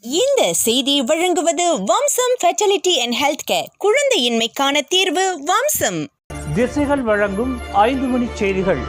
இந்த செய்தியை வழங்குவது Vamsam fertility and health care குழந்தையின்மைக்கான தீர்வு வம்சம் திசைகள் வழங்கும் ஐந்து மணி செய்திகள்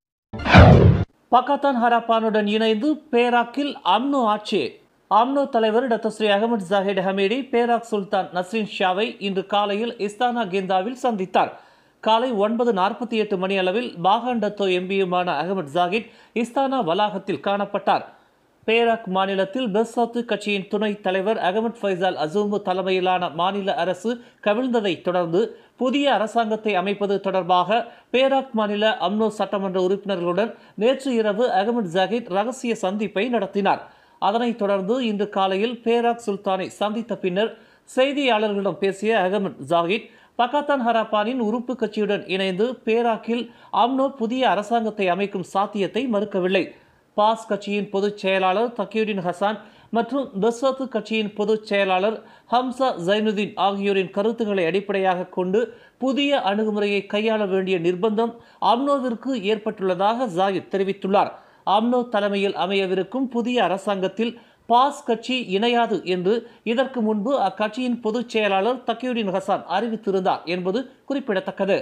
பக்கத்தான் ஹராப்பானுடன் இணைந்து பேராக்கில் அம்னோ ஆட்சி அம்னோ தலைவர் doctor Seri Ahmad Zahid Hamidi Perak Sultan Nazrin ஷாவை இன்று காலையில் இஸ்தானா கெந்தாவில் சந்தித்தார் காலை ஒன்பது நாற்பத்தி எட்டு மணி அளவில் பாகாண்டத்தோ எம்பியுமான அகமது ஜாகிட் இஸ்தானா வளாகத்தில் காணப்பட்டார் பேராக் மாநிலத்தில் பெர்சாத்து கட்சியின் துணைத் தலைவர் அகமது ஃபைசால் அசூமு தலைமையிலான மாநில அரசு கவிழ்ந்ததை தொடர்ந்து புதிய அரசாங்கத்தை அமைப்பது தொடர்பாக பேராக் மாநில அம்னோ சட்டமன்ற உறுப்பினர்களுடன் நேற்று இரவு அகமது ஜாகித் ரகசிய சந்திப்பை நடத்தினார் அதனைத் தொடர்ந்து இன்று காலையில் பேராக் சுல்தானை சந்தித்த பின்னர் செய்தியாளர்களிடம் பேசிய அகமது ஜாகித் பக்காத்தான் ஹராப்பானின் உறுப்பு கட்சியுடன் இணைந்து பேராக்கில் அம்னோ புதிய அரசாங்கத்தை அமைக்கும் சாத்தியத்தை மறுக்கவில்லை பாஸ் கட்சியின் பொதுச் செயலாளர் தக்கியுடின் ஹசான் மற்றும் பெஸ்வத்து கட்சியின் பொதுச் செயலாளர் ஹம்சா ஜைனுதீன் ஆகியோரின் கருத்துக்களை அடிப்படையாக கொண்டு புதிய அணுகுமுறையை கையாள வேண்டிய நிர்பந்தம் அம்னோவிற்கு ஏற்பட்டுள்ளதாக ஜாகித் தெரிவித்துள்ளார் அம்னோ தலைமையில் அமையவிருக்கும் புதிய அரசாங்கத்தில் பாஸ் கட்சி இணையாது என்று இதற்கு முன்பு அக்கட்சியின் பொதுச் செயலாளர் தக்கியுடின் ஹசான் அறிவித்திருந்தார் என்பது குறிப்பிடத்தக்கது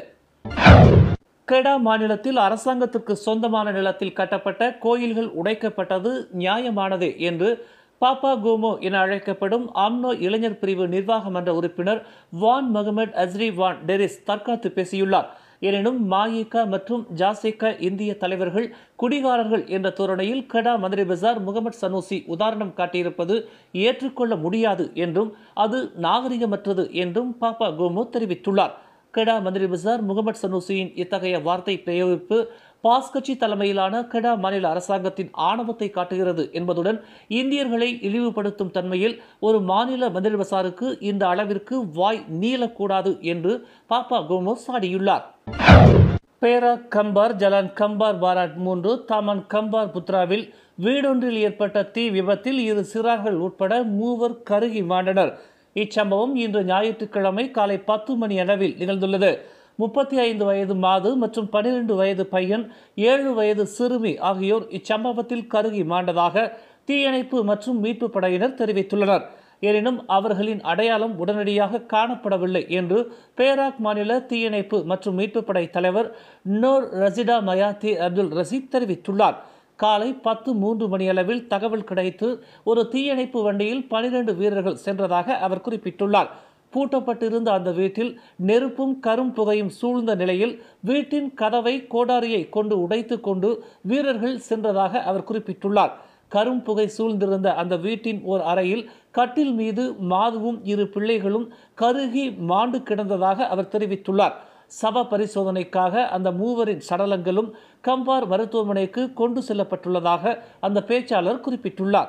கெடா மாநிலத்தில் அரசாங்கத்திற்கு சொந்தமான நிலத்தில் கட்டப்பட்ட கோயில்கள் உடைக்கப்பட்டது நியாயமானதே என்று பாப்பா கோமோ என அழைக்கப்படும் அம்னோ இளைஞர் பிரிவு நிர்வாக மன்ற உறுப்பினர் வான் மகமது அஸ்ரி வான் டெரிஸ் தற்காத்து பேசியுள்ளார் எனினும் மாயிகா மற்றும் ஜாசிகா இந்திய தலைவர்கள் குடிகாரர்கள் என்ற தோரணையில் கடா மந்திரி பசார் முகமது சனூசி உதாரணம் காட்டியிருப்பது ஏற்றுக்கொள்ள முடியாது என்றும் அது நாகரிகமற்றது என்றும் பாப்பா கோமோ தெரிவித்துள்ளார் கெடா மந்திரி பசார் முகமது சனூசியின் இத்தகைய வார்த்தை பிரயோகிப்பு பாஸ் கட்சி தலைமையிலான கெடா மாநில அரசாங்கத்தின் ஆணவத்தை காட்டுகிறது என்பதுடன் இந்தியர்களை இழிவுபடுத்தும் தன்மையில் ஒரு மாநில மந்திரி பசாருக்கு இந்த அளவிற்கு வாய் நீளக்கூடாது என்று பாப்பா கோமோ சாடியுள்ளார் பேரா கம்பார் ஜலான் கம்பார் பாராட் மூன்று தாமன் கம்பார் புத்ராவில் வீடொன்றில் ஏற்பட்ட தீ விபத்தில் இரு சிறார்கள் உட்பட மூவர் கருகி மாண்டனர் இச்சம்பவம் இன்று ஞாயிற்றுக்கிழமை காலை பத்து மணி அளவில் நிகழ்ந்துள்ளது முப்பத்தி ஐந்து வயது மாது மற்றும் பனிரெண்டு வயது பையன் ஏழு வயது சிறுமி ஆகியோர் இச்சம்பவத்தில் கருகி மாண்டதாக தீயணைப்பு மற்றும் மீட்பு படையினர் தெரிவித்துள்ளனர் எனினும் அவர்களின் அடையாளம் உடனடியாக காணப்படவில்லை என்று பேராக் மாநில தீயணைப்பு மற்றும் மீட்புப் படை தலைவர் நோர் ரசிடா மயாத்தி அப்துல் ரசீத் தெரிவித்துள்ளார் காலை பத்து மூன்று மணியளவில் தகவல் கிடைத்து ஒரு தீயணைப்பு வண்டியில் பனிரெண்டு வீரர்கள் சென்றதாக அவர் குறிப்பிட்டுள்ளார் பூட்டப்பட்டிருந்த அந்த வீட்டில் நெருப்பும் கரும் புகையும் சூழ்ந்த நிலையில் வீட்டின் கதவை கோடாரியை கொண்டு உடைத்து கொண்டு வீரர்கள் சென்றதாக அவர் குறிப்பிட்டுள்ளார் கரும் புகை சூழ்ந்திருந்த அந்த வீட்டின் ஓர் அறையில் கட்டில் மீது மாதுவும் இரு பிள்ளைகளும் கருகி மாண்டு கிடந்ததாக அவர் தெரிவித்துள்ளார் சவ பரிசோதனைக்காக அந்த மூவரின் சடலங்களும் கம்பார் மருத்துவமனைக்கு கொண்டு செல்லப்பட்டுள்ளதாக அந்த பேச்சாளர் குறிப்பிட்டுள்ளார்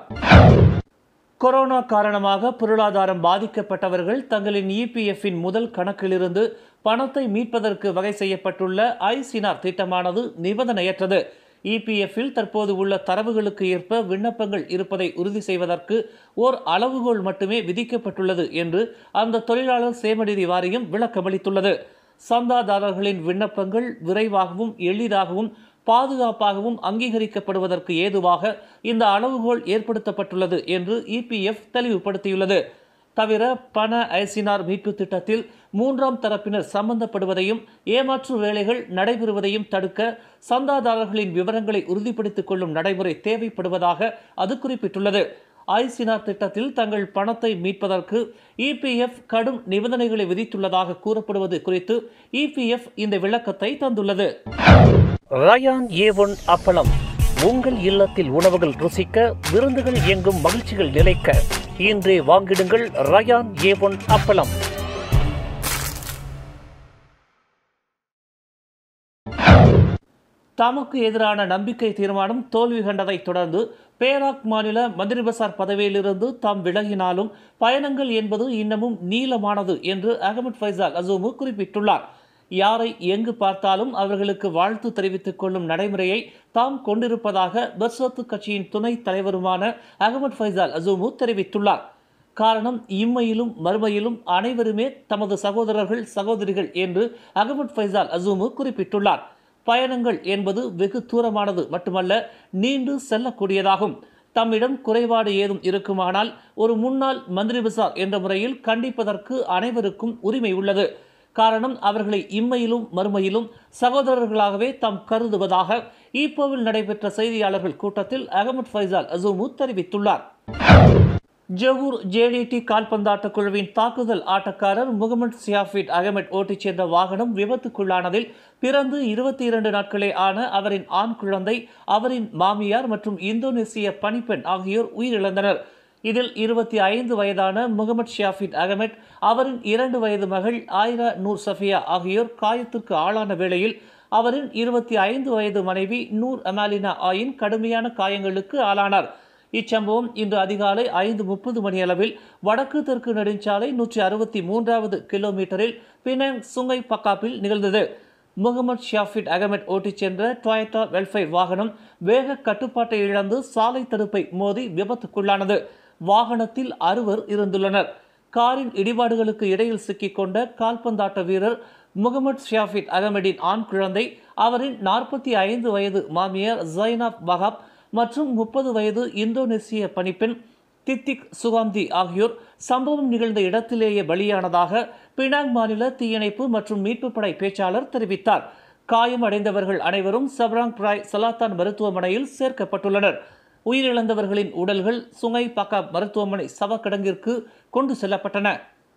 கொரோனா காரணமாக பொருளாதாரம் பாதிக்கப்பட்டவர்கள் தங்களின் இபிஎஃப்பின் முதல் கணக்கிலிருந்து பணத்தை மீட்பதற்கு வகை செய்யப்பட்டுள்ள ஐசினார் திட்டமானது நிபந்தனையற்றது இபிஎஃப்பில் தற்போது உள்ள தரவுகளுக்கு ஏற்ப விண்ணப்பங்கள் இருப்பதை உறுதி செய்வதற்கு ஓர் அளவுகோல் மட்டுமே விதிக்கப்பட்டுள்ளது என்று அந்த தொழிலாளர் சேமநிதி வாரியம் விளக்கமளித்துள்ளது சந்தாதாரர்களின் விண்ணப்பங்கள் விரைவாகவும் எளிதாகவும் பாதுகாப்பாகவும் அங்கீகரிக்கப்படுவதற்கு ஏதுவாக இந்த அளவுகோல் ஏற்படுத்தப்பட்டுள்ளது என்று இபிஎஃப் தெளிவுபடுத்தியுள்ளது தவிர பண ஐசினார் மீட்பு திட்டத்தில் மூன்றாம் தரப்பினர் சம்பந்தப்படுவதையும் ஏமாற்று வேலைகள் நடைபெறுவதையும் தடுக்க சந்தாதாரர்களின் விவரங்களை உறுதிப்படுத்திக் கொள்ளும் நடைமுறை தேவைப்படுவதாக அது குறிப்பிட்டுள்ளது ஐசினார் திட்டத்தில் தங்கள் பணத்தை மீட்பதற்கு இபிஎஃப் கடும் நிபந்தனைகளை விதித்துள்ளதாக கூறப்படுவது குறித்து இபிஎஃப் இந்த விளக்கத்தை தந்துள்ளது ரயான் ஏ ஒன் அப்பளம் உங்கள் இல்லத்தில் உணவுகள் ருசிக்க விருந்துகள் எங்கும் மகிழ்ச்சிகள் நிலைக்க இன்றே வாங்கிடுங்கள் ரயான் ஏ ஒன் அப்பளம் தமக்கு எதிரான நம்பிக்கை தீர்மானம் தோல்வி கண்டதைத் தொடர்ந்து பேராக் மாநில மந்திரி பசார் பதவியிலிருந்து தாம் விலகினாலும் பயணங்கள் என்பது இன்னமும் நீளமானது என்று அகமது ஃபைசால் அசூமு குறிப்பிட்டுள்ளார் யாரை எங்கு பார்த்தாலும் அவர்களுக்கு வாழ்த்து தெரிவித்துக் கொள்ளும் நடைமுறையை தாம் கொண்டிருப்பதாக பர்சத்து கட்சியின் துணைத் தலைவருமான அகமது ஃபைசால் அசூமு தெரிவித்துள்ளார் காரணம் இம்மையிலும் மறுமையிலும் அனைவருமே தமது சகோதரர்கள் சகோதரிகள் என்று அகமது ஃபைசால் அசூமு குறிப்பிட்டுள்ளார் பயணங்கள் என்பது வெகு தூரமானது மட்டுமல்ல நீண்டு செல்லக்கூடியதாகும் தம்மிடம் குறைபாடு ஏதும் இருக்குமானால் ஒரு முன்னாள் மந்திரி பசார் என்ற முறையில் கண்டிப்பதற்கு அனைவருக்கும் உரிமை உள்ளது காரணம் அவர்களை இம்மையிலும் மறுமையிலும் சகோதரர்களாகவே தாம் கருதுவதாக ஈப்போவில் நடைபெற்ற செய்தியாளர்கள் கூட்டத்தில் அகமது ஃபைசால் அசூமு தெரிவித்துள்ளார் ஜகூர் ஜேடிடி கால்பந்தாட்ட குழுவின் தாக்குதல் ஆட்டக்காரர் முகமது சியாஃபிட் அகமட் ஓட்டிச் சென்ற வாகனம் விபத்துக்குள்ளானதில் பிறந்து இருபத்தி இரண்டு நாட்களே ஆன அவரின் ஆண் குழந்தை அவரின் மாமியார் மற்றும் இந்தோனேசிய பணிப்பெண் ஆகியோர் உயிரிழந்தனர் இதில் இருபத்தி ஐந்து வயதான முகமது ஷியாஃபிட் அகமட் அவரின் இரண்டு வயது மகள் ஆயிரா நூர் சஃபியா ஆகியோர் காயத்திற்கு ஆளான வேளையில் அவரின் இருபத்தி ஐந்து வயது மனைவி நூர் அமாலினா ஆயின் கடுமையான காயங்களுக்கு ஆளானார் இச்சம்பவம் இன்று அதிகாலை ஐந்து முப்பது மணியளவில் வடக்கு தெற்கு நெடுஞ்சாலை நூற்றி அறுபத்தி மூன்றாவது கிலோமீட்டரில் பினாங் சுங்கை பக்காப்பில் நிகழ்ந்தது முகமது ஷாஃபிட் அகமட் ஓட்டிச் சென்ற டொயட்டா வெல்ஃபேர் வாகனம் வேக கட்டுப்பாட்டை இழந்து சாலை தடுப்பை மோதி விபத்துக்குள்ளானது வாகனத்தில் அறுவர் இருந்துள்ளனர் காரின் இடிபாடுகளுக்கு இடையில் சிக்கிக்கொண்ட கால்பந்தாட்ட வீரர் முகமது ஷியாஃபிட் அகமடின் ஆண் குழந்தை அவரின் நாற்பத்தி ஐந்து வயது மாமியார் ஜைனாப் பகாப் மற்றும் முப்பது வயது இந்தோனேசிய பணிப்பெண் தித்திக் சுகாந்தி ஆகியோர் சம்பவம் நிகழ்ந்த இடத்திலேயே பலியானதாக பினாங் மாநில தீயணைப்பு மற்றும் மீட்புப் படை பேச்சாளர் தெரிவித்தார் காயமடைந்தவர்கள் அனைவரும் சப்ராங் பிராய் சலாத்தான் மருத்துவமனையில் சேர்க்கப்பட்டுள்ளனர் உயிரிழந்தவர்களின் உடல்கள் சுங்கை பக்கா மருத்துவமனை சவக்கிடங்கிற்கு கொண்டு செல்லப்பட்டன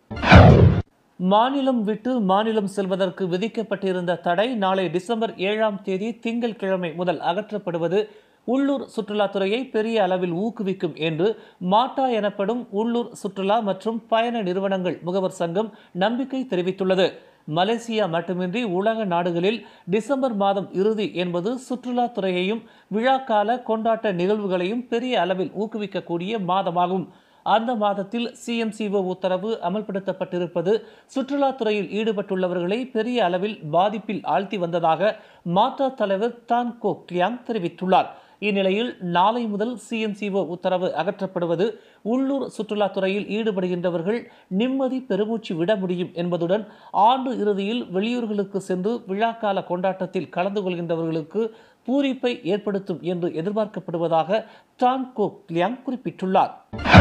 மாநிலம் விட்டு மாநிலம் செல்வதற்கு விதிக்கப்பட்டிருந்த தடை நாளை டிசம்பர் ஏழாம் தேதி திங்கட்கிழமை முதல் அகற்றப்படுவது உள்ளூர் சுற்றுலாத்துறையை பெரிய அளவில் ஊக்குவிக்கும் என்று மாட்டா எனப்படும் உள்ளூர் சுற்றுலா மற்றும் பயண நிறுவனங்கள் முகவர் சங்கம் நம்பிக்கை தெரிவித்துள்ளது மலேசியா மட்டுமின்றி உலக நாடுகளில் டிசம்பர் மாதம் இறுதி என்பது சுற்றுலாத்துறையையும் விழாக்கால கொண்டாட்ட நிகழ்வுகளையும் பெரிய அளவில் ஊக்குவிக்கக்கூடிய மாதமாகும் அந்த மாதத்தில் சிஎம்சிஓ உத்தரவு அமல்படுத்தப்பட்டிருப்பது சுற்றுலாத்துறையில் ஈடுபட்டுள்ளவர்களை பெரிய அளவில் பாதிப்பில் ஆழ்த்தி வந்ததாக மாற்றா தலைவர் தான் கோ கியாங் தெரிவித்துள்ளார் இந்நிலையில் நாளை முதல் சிஎம்சிஓ உத்தரவு அகற்றப்படுவது உள்ளூர் சுற்றுலாத்துறையில் ஈடுபடுகின்றவர்கள் நிம்மதி பெருமூச்சு விட முடியும் என்பதுடன் ஆண்டு இறுதியில் வெளியூர்களுக்கு சென்று விழாக்கால கொண்டாட்டத்தில் கலந்து கொள்கின்றவர்களுக்கு பூரிப்பை ஏற்படுத்தும் என்று எதிர்பார்க்கப்படுவதாக டான் கோ கியாங் குறிப்பிட்டுள்ளார்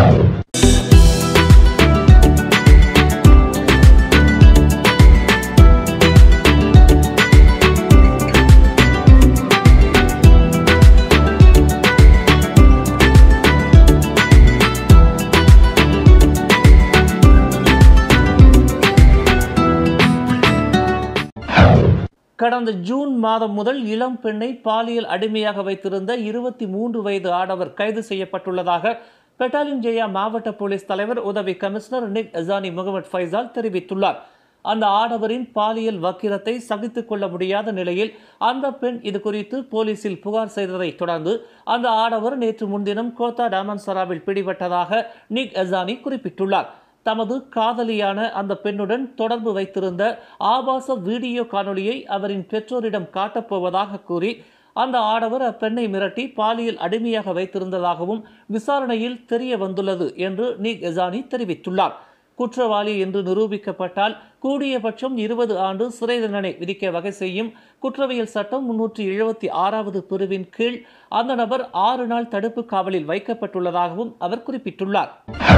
கடந்த ஜூன் மாதம் முதல் இளம் பெண்ணை பாலியல் அடிமையாக வைத்திருந்த இருபத்தி மூன்று வயது ஆடவர் கைது செய்யப்பட்டுள்ளதாக பெட்டாலின் ஜெயா மாவட்ட போலீஸ் தலைவர் உதவி commissioner Nik Azani Mohamad Faisal தெரிவித்துள்ளார் அந்த ஆடவரின் பாலியல் வக்கிரத்தை சகித்துக் கொள்ள முடியாத நிலையில் அந்த பெண் இது குறித்து போலீசில் புகார் செய்ததைத் தொடர்ந்து அந்த ஆடவர் நேற்று முன்தினம் கோத்தா டாமன்சராவில் பிடிபட்டதாக நிக் அசானி குறிப்பிட்டுள்ளார் தமது காதலியான அந்த பெண்ணுடன் தொடர்பு வைத்திருந்த ஆபாச வீடியோ காணொளியை அவரின் பெற்றோரிடம் காட்டப்போவதாக கூறி அந்த ஆடவர் அப்பெண்ணை மிரட்டி பாலியல் அடிமையாக வைத்திருந்ததாகவும் விசாரணையில் தெரிய வந்துள்ளது என்று நீ கெசானி தெரிவித்துள்ளார் குற்றவாளி என்று நிரூபிக்கப்பட்டால் கூடியபட்சம் இருபது ஆண்டு சிறை தண்டனை விதிக்க வகை செய்யும் குற்றவியல் சட்டம் முன்னூற்றி எழுபத்தி ஆறாவது பிரிவின் கீழ் அந்த நபர் ஆறு நாள் தடுப்பு காவலில் வைக்கப்பட்டுள்ளதாகவும் அவர் குறிப்பிட்டுள்ளார்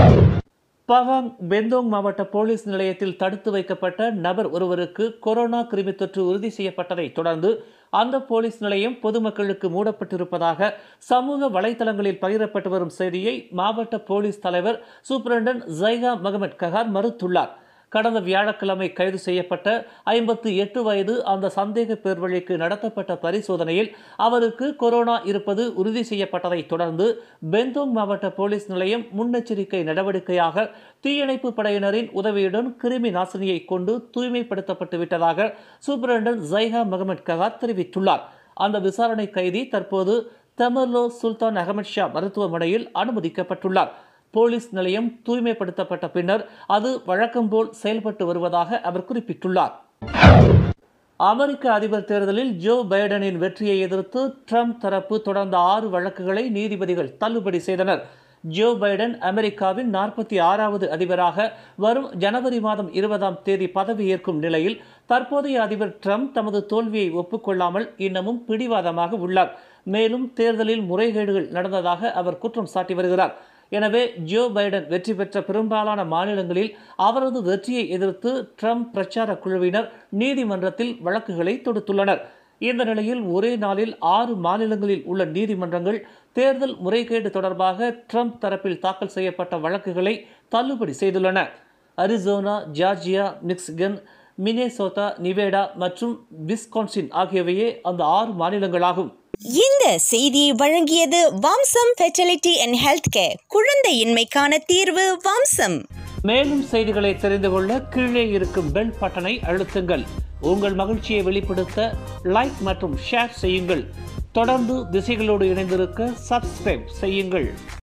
பவாங் பெந்தோங் மாவட்ட போலீஸ் நிலையத்தில் தடுத்து வைக்கப்பட்ட நபர் ஒருவருக்கு கொரோனா கிருமி தொற்று உறுதி செய்யப்பட்டதை தொடர்ந்து அந்த போலீஸ் நிலையம் பொதுமக்களுக்கு மூடப்பட்டிருப்பதாக சமூக வலைதளங்களில் பகிரப்பட்டு வரும் செய்தியை மாவட்ட போலீஸ் தலைவர் சூப்பரண்டன் ஜைகா மகமட் ககார் மறுத்துள்ளார் கடந்த வியாழக்கிழமை கைது செய்யப்பட்ட ஐம்பத்து எட்டு வயது அந்த சந்தேக பேர்வழிக்கு நடத்தப்பட்ட பரிசோதனையில் அவருக்கு கொரோனா இருப்பது உறுதி செய்யப்பட்டதைத் தொடர்ந்து பெந்தோங் மாவட்ட போலீஸ் நிலையம் முன்னெச்சரிக்கை நடவடிக்கையாக தீயணைப்பு படையினரின் உதவியுடன் கிருமி நாசினியை கொண்டு தூய்மைப்படுத்தப்பட்டு விட்டதாக சூப்பரண்டன் ஜைஹா மகமட் ககார் தெரிவித்துள்ளார் அந்த விசாரணை கைதி தற்போது தெமர்லோ சுல்தான் அகமது ஷா மருத்துவமனையில் அனுமதிக்கப்பட்டுள்ளார் போலீஸ் நிலையம் தூய்மைப்படுத்தப்பட்ட பின்னர் அது வழக்கம்போல் செயல்பட்டு வருவதாக அவர் குறிப்பிட்டுள்ளார் அமெரிக்க அதிபர் தேர்தலில் ஜோ பைடனின் வெற்றியை எதிர்த்து ட்ரம்ப் தரப்பு தொடர்ந்த ஆறு வழக்குகளை நீதிபதிகள் தள்ளுபடி செய்தனர் ஜோ பைடன் அமெரிக்காவின் நாற்பத்தி ஆறாவது அதிபராக வரும் ஜனவரி மாதம் இருபதாம் தேதி பதவியேற்கும் நிலையில் தற்போதைய அதிபர் ட்ரம்ப் தமது தோல்வியை ஒப்புக்கொள்ளாமல் இன்னமும் பிடிவாதமாக உள்ளார் மேலும் தேர்தலில் முறைகேடுகள் நடந்ததாக அவர் குற்றம் சாட்டி வருகிறார் எனவே ஜோ பைடன் வெற்றி பெற்ற பெரும்பாலான மாநிலங்களில் அவரது வெற்றியை எதிர்த்து ட்ரம்ப் பிரச்சார குழுவினர் நீதிமன்றத்தில் வழக்குகளை தொடுத்துள்ளனர் இந்த நிலையில் ஒரே நாளில் ஆறு மாநிலங்களில் உள்ள நீதிமன்றங்கள் தேர்தல் முறைகேடு தொடர்பாக ட்ரம்ப் தரப்பில் தாக்கல் செய்யப்பட்ட வழக்குகளை தள்ளுபடி செய்துள்ளன Arizona Georgia Michigan Minnesota Nevada மற்றும் விஸ்கான்சின் ஆகியவையே அந்த ஆறு மாநிலங்களாகும் இந்த செய்தியை வழங்கியது Vamsam fertility and health care குழந்தையின்மைக்கான தீர்வு வம்சம் மேலும் செய்திகளை தெரிந்து கொள்ள கீழே இருக்கும் பெல் பட்டனை அழுத்துங்கள் உங்கள் மகிழ்ச்சியை வெளிப்படுத்த லைக் மற்றும் ஷேர் செய்யுங்கள் தொடர்ந்து திசைகளோடு இணைந்திருக்க சப்ஸ்கிரைப் செய்யுங்கள்